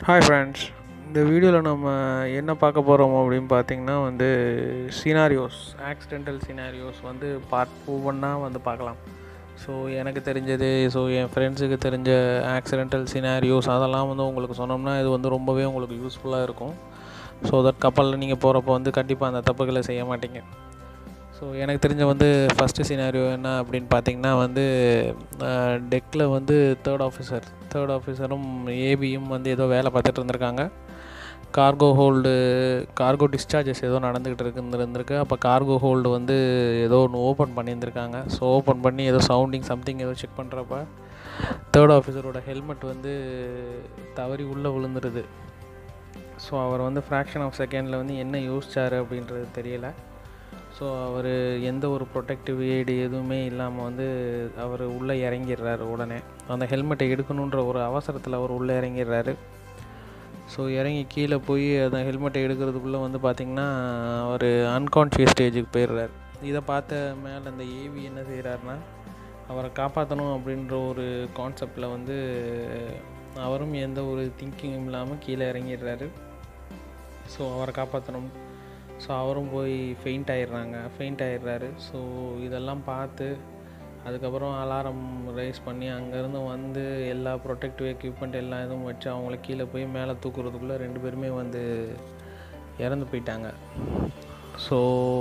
hi friends இந்த வீடியோவில் நம்ம என்ன பார்க்க போகிறோம் அப்படின்னு பார்த்தீங்கன்னா வந்து சினாரியோஸ் ஆக்சிடென்டல் சினாரியோஸ் வந்து பார்ட் ஒவ்வொன்றா வந்து பார்க்கலாம் ஸோ எனக்கு தெரிஞ்சது ஸோ என் ஃப்ரெண்ட்ஸுக்கு தெரிஞ்ச ஆக்சிடென்டல் சினாரியோஸ் அதெல்லாம் வந்து உங்களுக்கு சொன்னோம்னா இது வந்து ரொம்பவே உங்களுக்கு யூஸ்ஃபுல்லாக இருக்கும் ஸோ தட் கப்பலில் நீங்கள் போகிறப்போ வந்து கண்டிப்பாக அந்த தப்புகளை செய்ய மாட்டீங்க ஸோ எனக்கு தெரிஞ்ச வந்து ஃபஸ்ட்டு சினாரியோ என்ன அப்படின்னு பார்த்தீங்கன்னா வந்து டெக்கில் வந்து தேர்ட் ஆஃபீஸர் தேர்ட் ஆஃபீஸரும் ஏபியும் வந்து ஏதோ வேலை பார்த்துட்டு இருந்திருக்காங்க கார்கோ ஹோல்டு கார்கோ டிஸ்சார்ஜஸ் ஏதோ நடந்துக்கிட்டு இருக்கு இருந்திருக்கு அப்போ கார்கோ ஹோல்டு வந்து ஏதோ ஒன்று ஓப்பன் பண்ணியிருந்திருக்காங்க ஸோ ஓப்பன் பண்ணி ஏதோ சவுண்டிங் சம்திங் ஏதோ செக் பண்ணுறப்ப தேர்ட் ஆஃபீஸரோட ஹெல்மெட் வந்து தவறி உள்ளே விழுந்துருது ஸோ அவர் வந்து ஃப்ராக்ஷன் ஆஃப் செகண்டில் வந்து என்ன யோசிச்சார் அப்படின்றது தெரியலை ஸோ அவர் எந்த ஒரு ப்ரொடெக்டிவ் எய்டு எதுவுமே இல்லாமல் வந்து அவர் உள்ளே இறங்கிடுறாரு உடனே அந்த ஹெல்மெட்டை எடுக்கணுன்ற ஒரு அவசரத்தில் அவர் உள்ளே இறங்கிடுறாரு ஸோ இறங்கி கீழே போய் அந்த ஹெல்மெட்டை எடுக்கிறதுக்குள்ளே வந்து பார்த்திங்கன்னா அவர் அன்கான்ஷியஸ் ஸ்டேஜுக்கு போயிடுறாரு இதை பார்த்த மேலே அந்த ஏவி என்ன செய்கிறாருன்னா அவரை காப்பாற்றணும் அப்படின்ற ஒரு கான்செப்டில் வந்து அவரும் எந்த ஒரு திங்கிங்கும் இல்லாமல் கீழே இறங்கிடுறாரு ஸோ அவரை காப்பாற்றணும் ஸோ அவரும் போய் ஃபெயிண்ட் ஆயிடுறாங்க ஃபெயிண்ட் ஆயிடுறாரு ஸோ இதெல்லாம் பார்த்து அதுக்கப்புறம் அலாரம் ரைஸ் பண்ணி அங்கேருந்து வந்து எல்லா ப்ரொடெக்டிவ் எக்யூப்மெண்ட் எல்லா இதுவும் வச்சு அவங்கள கீழே போய் மேலே தூக்குறதுக்குள்ளே ரெண்டு பேருமே வந்து இறந்து போயிட்டாங்க ஸோ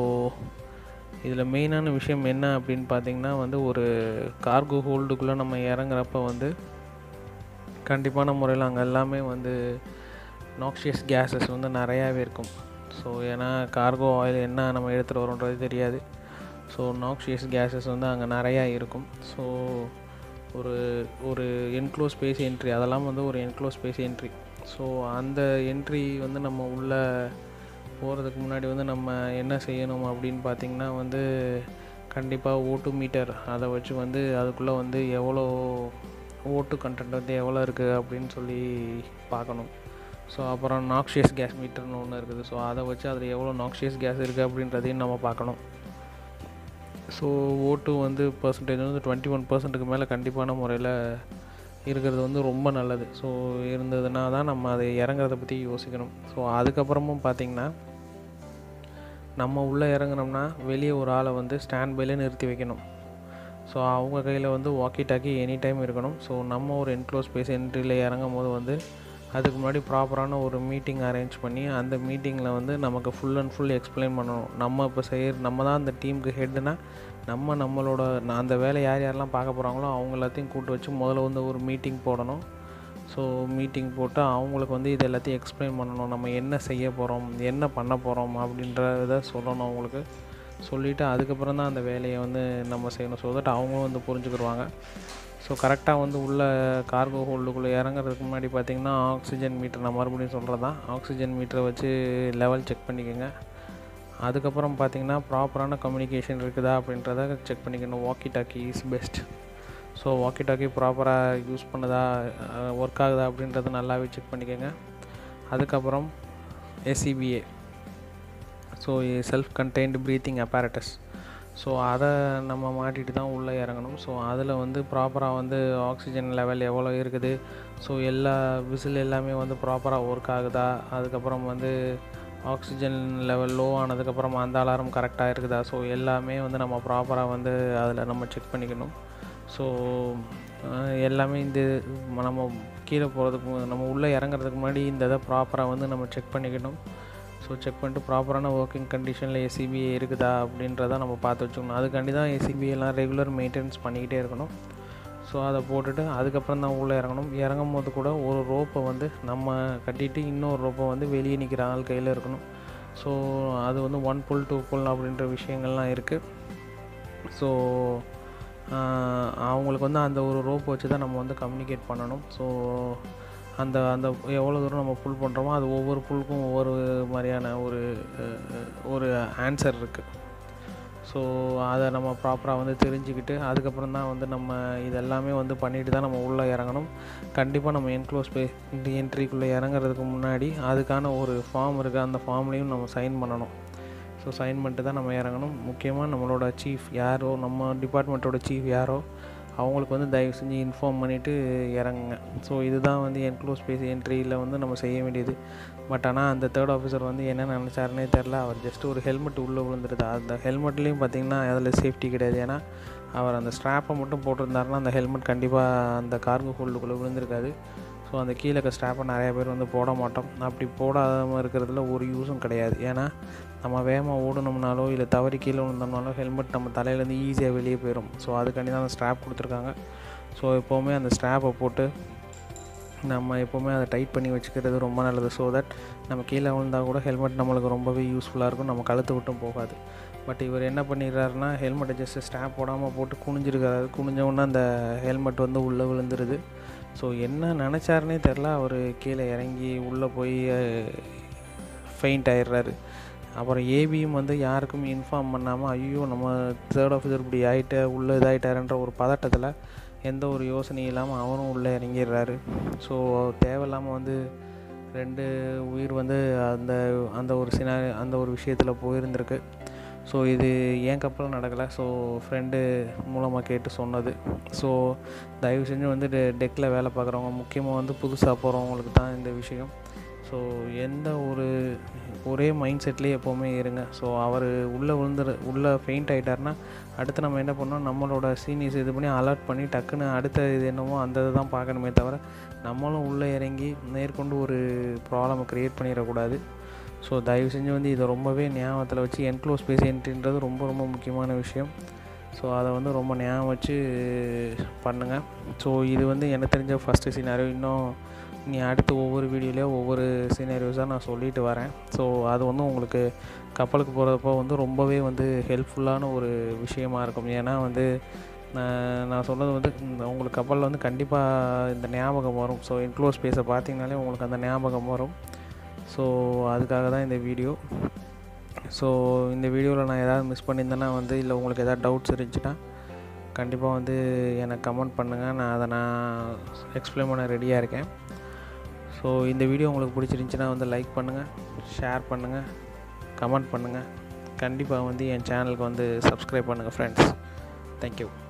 இதில் மெயினான விஷயம் என்ன அப்படின்னு பார்த்தீங்கன்னா வந்து ஒரு கார்கோ ஹோல்டுக்குள்ளே நம்ம இறங்குறப்ப வந்து கண்டிப்பான முறையில் அங்கே எல்லாமே வந்து நாக்ஷியஸ் கேஸஸ் வந்து நிறையாவே இருக்கும் ஸோ ஏன்னா கார்கோ ஆயில் என்ன நம்ம எடுத்துகிட்டு வரோன்றது தெரியாது ஸோ நாக்ஷியஸ் கேஸஸ் வந்து அங்கே நிறையா இருக்கும் ஸோ ஒரு ஒரு என்க்ளோஸ் ஸ்பேஸ் என்ட்ரி அதெல்லாம் வந்து ஒரு என்க்ளோஸ் ஸ்பேஸ் என்ட்ரி ஸோ அந்த என்ட்ரி வந்து நம்ம உள்ளே போகிறதுக்கு முன்னாடி வந்து நம்ம என்ன செய்யணும் அப்படின்னு பார்த்திங்கன்னா வந்து கண்டிப்பாக ஓட்டு மீட்டர் அதை வச்சு வந்து அதுக்குள்ளே வந்து எவ்வளோ ஓட்டு கண்டென்ட் வந்து எவ்வளோ இருக்குது அப்படின்னு சொல்லி பார்க்கணும் ஸோ அப்புறம் நாக்ஷியஸ் கேஸ் மீட்டர்னு ஒன்று இருக்குது ஸோ அதை வச்சு அதில் எவ்வளோ நாக்ஷியஸ் கேஸ் இருக்குது அப்படின்றதையும் நம்ம பார்க்கணும் ஸோ ஓட்டு வந்து பர்சன்டேஜ் வந்து டுவெண்ட்டி ஒன் பர்சன்ட்டுக்கு மேலே கண்டிப்பான முறையில் இருக்கிறது வந்து ரொம்ப நல்லது ஸோ இருந்ததுனா தான் நம்ம அதை இறங்குறத பற்றி யோசிக்கணும் ஸோ அதுக்கப்புறமும் பார்த்திங்கன்னா நம்ம உள்ளே இறங்கினோம்னா வெளியே ஒரு ஆளை வந்து ஸ்டாண்ட் பையில் நிறுத்தி வைக்கணும் ஸோ அவங்க கையில் வந்து வாக்கி டாக்கி எனி டைம் இருக்கணும் ஸோ நம்ம ஒரு என்க்ளோஸ் ஸ்பேஸ் என்ட்ரியில் இறங்கும் போது வந்து அதுக்கு முன்னாடி ப்ராப்பரான ஒரு மீட்டிங் அரேஞ்ச் பண்ணி அந்த மீட்டிங்கில் வந்து நமக்கு ஃபுல் அண்ட் ஃபுல் எக்ஸ்பிளைன் பண்ணணும் நம்ம இப்போ செய்ய நம்ம தான் அந்த டீமுக்கு ஹெட்டுனா நம்ம நம்மளோட அந்த வேலை யார் யாரெல்லாம் பார்க்க போகிறாங்களோ அவங்க எல்லாத்தையும் கூப்பிட்டு வச்சு முதல்ல வந்து ஒரு மீட்டிங் போடணும் ஸோ மீட்டிங் போட்டு அவங்களுக்கு வந்து இது எல்லாத்தையும் எக்ஸ்பிளைன் பண்ணணும் நம்ம என்ன செய்ய போகிறோம் என்ன பண்ண போகிறோம் அப்படின்றத சொல்லணும் அவங்களுக்கு சொல்லிவிட்டு அதுக்கப்புறம் தான் அந்த வேலையை வந்து நம்ம செய்யணும் ஸோ தட் அவங்களும் வந்து புரிஞ்சுக்கிடுவாங்க ஸோ கரெக்டாக வந்து உள்ள கார்கோ ஹோல்டுக்குள்ளே இறங்குறதுக்கு முன்னாடி பார்த்திங்கன்னா ஆக்சிஜன் மீட்டர் நான் மறுபடியும் சொல்கிறது தான் ஆக்சிஜன் மீட்டரை வச்சு லெவல் செக் பண்ணிக்கோங்க அதுக்கப்புறம் பார்த்திங்கன்னா ப்ராப்பரான கம்யூனிகேஷன் இருக்குதா அப்படின்றத செக் பண்ணிக்கணும் walkie talkie is best so walkie talkie ப்ராப்பராக யூஸ் பண்ணுதா ஒர்க் ஆகுதா அப்படின்றத நல்லாவே செக் பண்ணிக்கோங்க அதுக்கப்புறம் SCBA so self contained breathing apparatus so அதை நம்ம மாட்டிட்டு தான் உள்ளே இறங்கணும் ஸோ அதில் வந்து ப்ராப்பராக வந்து ஆக்சிஜன் லெவல் எவ்வளோ இருக்குது ஸோ எல்லா விசில் எல்லாமே வந்து ப்ராப்பராக ஒர்க் ஆகுதா அதுக்கப்புறம் வந்து ஆக்சிஜன் லெவல் லோ ஆனதுக்கப்புறம் அந்த அலாரம் கரெக்டாக இருக்குதா ஸோ எல்லாமே வந்து நம்ம ப்ராப்பராக வந்து அதில் நம்ம செக் பண்ணிக்கணும் ஸோ எல்லாமே இந்த நம்ம கீழே போகிறதுக்கு நம்ம உள்ளே இறங்குறதுக்கு முன்னாடி இந்த இதை ப்ராப்பராக வந்து நம்ம செக் பண்ணிக்கணும் ஸோ செக் பண்ணிட்டு ப்ராப்பரான ஒர்க்கிங் கண்டிஷனில் ஏசிபிஏ இருக்குதா அப்படின்றத நம்ம பார்த்து வச்சுக்கணும் அதுக்காண்டி தான் ஏசிபிஎல்லாம் ரெகுலர் மெயின்டெனன்ஸ் பண்ணிக்கிட்டே இருக்கணும் ஸோ அதை போட்டுட்டு அதுக்கப்புறம் தான் உள்ளே இறங்கணும் இறங்கும் போது கூட ஒரு ரோப்பை வந்து நம்ம கட்டிட்டு இன்னொரு ரோப்பை வந்து வெளியே நிற்கிற ஆள் கையில் இருக்கணும் ஸோ அது வந்து ஒன் புல் டூ புல் அப்படின்ற விஷயங்கள்லாம் இருக்குது ஸோ அவங்களுக்கு வந்து அந்த ஒரு ரோப் வச்சு தான் நம்ம வந்து கம்யூனிகேட் பண்ணணும் ஸோ அந்த அந்த எவ்வளோ தூரம் நம்ம புல் பண்ணுறோமோ அது ஒவ்வொரு புல்லுக்கும் ஒவ்வொரு மாதிரியான ஒரு ஒரு ஆன்சர் இருக்குது ஸோ அதை நம்ம ப்ராப்பராக வந்து தெரிஞ்சுக்கிட்டு அதுக்கப்புறம் தான் வந்து நம்ம இதெல்லாமே வந்து பண்ணிட்டு தான் நம்ம உள்ளே இறங்கணும் கண்டிப்பாக நம்ம என்க்ளோஸ் பே இந்த என்ட்ரிக்குள்ளே இறங்குறதுக்கு முன்னாடி அதுக்கான ஒரு ஃபார்ம் இருக்குது அந்த ஃபார்ம்லேயும் நம்ம சைன் பண்ணணும் ஸோ சைன் பண்ணிட்டு தான் நம்ம இறங்கணும் முக்கியமாக நம்மளோட சீஃப் யாரோ நம்ம டிபார்ட்மெண்ட்டோட சீஃப் யாரோ அவங்களுக்கு வந்து தயவு செஞ்சு இன்ஃபார்ம் பண்ணிவிட்டு இறங்குங்க ஸோ இதுதான் வந்து என்க்ளோஸ் ஸ்பேஸ் என்ட்ரியில் வந்து நம்ம செய்ய வேண்டியது பட் ஆனால் அந்த தேர்ட் ஆஃபீஸர் வந்து என்ன நினச்சாருனே தெரில அவர் ஜஸ்ட் ஒரு ஹெல்மெட் உள்ளே விழுந்துருது அந்த ஹெல்மெட்லேயும் பார்த்தீங்கன்னா அதில் சேஃப்டி கிடையாது ஏன்னா அவர் அந்த ஸ்ட்ராப்பை மட்டும் போட்டிருந்தாருன்னா அந்த ஹெல்மெட் கண்டிப்பாக அந்த கார்கோ ஹோல்டுக்குள்ளே விழுந்திருக்காது ஸோ அந்த கீழே இருக்க ஸ்ட்ராப்பை நிறைய பேர் வந்து போட மாட்டோம் அப்படி போடாமல் இருக்கிறதுல ஒரு யூஸும் கிடையாது ஏன்னா நம்ம வேகமாக ஓடணும்னாலோ இல்லை தவறி கீழே விழுந்தோம்னாலோ ஹெல்மெட் நம்ம தலையிலேருந்து ஈஸியாக வெளியே போயிடும் ஸோ அதுக்காண்டி தான் அந்த ஸ்ட்ராப் கொடுத்துருக்காங்க ஸோ எப்போவுமே அந்த ஸ்ட்ராப்பை போட்டு நம்ம எப்போவுமே அதை டைட் பண்ணி வச்சுக்கிறது ரொம்ப நல்லது ஸோ தட் நம்ம கீழே விழுந்தால் கூட ஹெல்மெட் நம்மளுக்கு ரொம்பவே யூஸ்ஃபுல்லாக இருக்கும் நம்ம கழுத்து விட்டும் போகாது பட் இவர் என்ன பண்ணிடுறாருன்னா ஹெல்மெட்டை ஜஸ்ட் ஸ்ட்ராப் போடாமல் போட்டு குனிஞ்சிருக்காரு குனிஞ்ச உடனே அந்த ஹெல்மெட் வந்து உள்ளே விழுந்துருது ஸோ என்ன நினச்சாருனே தெரில அவர் கீழே இறங்கி உள்ளே போய் ஃபெயிண்ட் ஆயிடுறாரு அப்புறம் ஏபியும் வந்து யாருக்கும் இன்ஃபார்ம் பண்ணாமல் ஐயோ நம்ம தேர்ட் ஆஃபீஸர் இப்படி ஆகிட்ட உள்ளே இதாகிட்டாருன்ற ஒரு பதட்டத்தில் எந்த ஒரு யோசனையும் இல்லாமல் அவரும் உள்ளே இறங்கிடுறாரு ஸோ தேவையில்லாமல் வந்து ரெண்டு உயிர் வந்து அந்த அந்த ஒரு சினா அந்த ஒரு விஷயத்தில் போயிருந்திருக்கு ஸோ இது ஏன் கப்பல் நடக்கலை ஸோ ஃப்ரெண்டு மூலமாக கேட்டு சொன்னது ஸோ தயவு செஞ்சு வந்து டெ டெக்கில் வேலை பார்க்குறவங்க முக்கியமாக வந்து புதுசாக போகிறவங்களுக்கு தான் இந்த விஷயம் ஸோ எந்த ஒரு ஒரே மைண்ட் செட்லேயே எப்போவுமே இருங்க ஸோ அவர் உள்ளே விழுந்துரு உள்ளே ஃபெயிண்ட் ஆகிட்டாருன்னா அடுத்து நம்ம என்ன பண்ணோம் நம்மளோட சீனியர்ஸ் இது பண்ணி அலர்ட் பண்ணி டக்குன்னு அடுத்த இது என்னமோ அந்த இதை தான் பார்க்கணுமே தவிர நம்மளும் உள்ளே இறங்கி மேற்கொண்டு ஒரு ப்ராப்ளமை க்ரியேட் பண்ணிடக்கூடாது ஸோ தயவு செஞ்சு வந்து இதை ரொம்பவே ஞாபகத்தில் வச்சு என்க்ளோஸ் ஸ்பேஸ் என்ட்ரின்றது ரொம்ப ரொம்ப முக்கியமான விஷயம் ஸோ அதை வந்து ரொம்ப ஞாபகம் வச்சு பண்ணுங்கள் ஸோ இது வந்து எனக்கு தெரிஞ்ச ஃபஸ்ட்டு சீனாரியோ இன்னும் நீ அடுத்து ஒவ்வொரு வீடியோலேயும் ஒவ்வொரு சீனரியோஸாக நான் சொல்லிட்டு வரேன் ஸோ அது வந்து உங்களுக்கு கப்பலுக்கு போகிறப்போ வந்து ரொம்பவே வந்து ஹெல்ப்ஃபுல்லான ஒரு விஷயமா இருக்கும் ஏன்னா வந்து நான் நான் சொன்னது வந்து உங்களுக்கு கப்பலில் வந்து கண்டிப்பாக இந்த ஞாபகம் வரும் ஸோ என்க்ளோஸ் ஸ்பேஸை பார்த்தீங்கனாலே உங்களுக்கு அந்த ஞாபகம் வரும் ஸோ அதுக்காக தான் இந்த வீடியோ ஸோ இந்த வீடியோவில் நான் எதாவது மிஸ் பண்ணியிருந்தேன்னா வந்து இல்லை உங்களுக்கு எதாவது டவுட்ஸ் இருந்துச்சுன்னா கண்டிப்பாக வந்து எனக்கு கமெண்ட் பண்ணுங்கள் நான் அதை நான் எக்ஸ்பிளைன் பண்ண ரெடியாக இருக்கேன் ஸோ இந்த வீடியோ உங்களுக்கு பிடிச்சிருந்துச்சின்னா வந்து லைக் பண்ணுங்கள் ஷேர் பண்ணுங்கள் கமெண்ட் பண்ணுங்கள் கண்டிப்பாக வந்து என் சேனலுக்கு வந்து சப்ஸ்கிரைப் பண்ணுங்கள் ஃப்ரெண்ட்ஸ் தேங்க்யூ